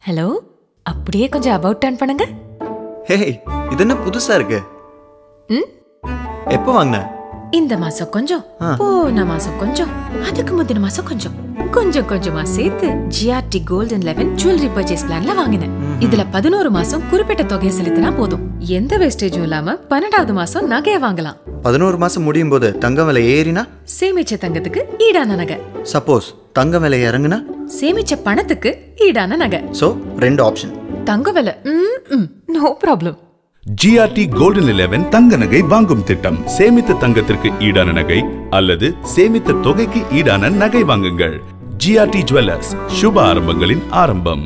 hello அப்படியே கொஞ்சம் about turn பண்ணுங்க ஹே இது என்ன புதுசா இருக்கு ம் எப்போ வாங்கின இந்த மாசம் கொஞ்சம் போன மாசம் கொஞ்சம் அதுக்கு முந்தின மாசம் கொஞ்சம் கொஞ்சம் கொஞ்சமா சேர்த்து GRT golden eleven jewellery purchase பிளான்ல வாங்கினேன் இதுல பதினோரு மாசம் குறிப்பிட்ட தொகையை செலுத்தினா போதும் எந்த வேஸ்டேஜும் இல்லாம பன்னெண்டாவது மாசம் நகையை வாங்கலாம் பதினோரு மாசம் முடியும் போது தங்கம் விலை ஏறினா சேமிச்ச தங்கத்துக்கு ஈடான நகை சப்போஸ் தங்கம் விலை இறங்குனா சேமிச்ச பணத்துக்கு ஈடான நகை ஸோ ரெண்டு ஆப்ஷன் தங்க விலை no problem GRT golden eleven தங்க நகை வாங்கும் திட்டம் சேமித்த தங்கத்திற்கு ஈடான நகை அல்லது சேமித்த தொகைக்கு ஈடான நகை வாங்குங்கள் ஜிஆர்டி ஜுவல்லர்ஸ் சுப ஆரம்பங்களின் ஆரம்பம்